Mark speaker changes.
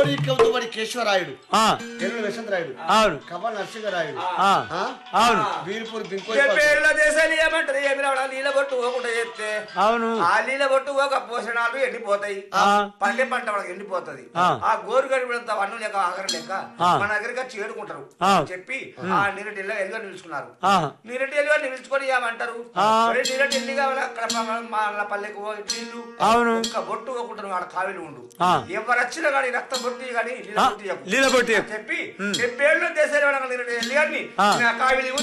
Speaker 1: కోడి కౌతుబడి కేశవరాయుడు
Speaker 2: ఆ,
Speaker 1: ఎల్లు వసంతరాయుడు
Speaker 2: అవును
Speaker 1: కవ్వ నరసింహరాయుడు
Speaker 2: ఆ,
Speaker 1: ఆ?
Speaker 2: అవును
Speaker 1: వీరపూర్ బింకో
Speaker 3: పేర్ల దేశాలు ఏమంటారు ఏమి రావడం నీళ్ళ బొట్టు పోకుండా చేస్తే
Speaker 2: అవును
Speaker 3: ఆ నీళ్ళ బొట్టు ఒక పోషణాలు ఎండిపోతాయి
Speaker 2: ఆ.
Speaker 3: పండే పంట వాళ్ళకి ఎండిపోతది
Speaker 2: ఆ.
Speaker 3: ఆ గోరు గడిపినంత వన్ను లేక ఆగరం లేక
Speaker 2: ఆ.
Speaker 3: మన దగ్గరికి వచ్చి ఏడుకుంటారు
Speaker 2: ఆ.
Speaker 3: చెప్పి ఆ నీరటి ఎల్లు ఎల్లుగా నిలుచుకున్నారు
Speaker 2: ఆ,
Speaker 3: నీరటి ఎల్లుగా నిలుచుకొని ఏమంటారు
Speaker 2: ఆ.
Speaker 3: ఒరే నీరటి ఎల్లి కావాలి అక్కడ మా- మా అన్న పల్లెకు పో, ఇటు నీళ్ళు
Speaker 2: అవును.
Speaker 3: ఇంకా బొట్టు పోకుంటారు వాడు కావిలి ఉండు
Speaker 2: ఆ.
Speaker 3: ఎవరు వచ్చినా కానీ రక్తం బొట్టి కానీ నీళ్ళ
Speaker 2: ఆ,
Speaker 3: బొట్టి చెప్పు.
Speaker 2: నీళ్ళ బొట్టి
Speaker 3: అని చెప్పి డెబ్బేళ్ళు దేశాలు వెళ్ళగా నీరటి ఎల్లి గారిని
Speaker 2: ఆ.
Speaker 3: నా కావిలి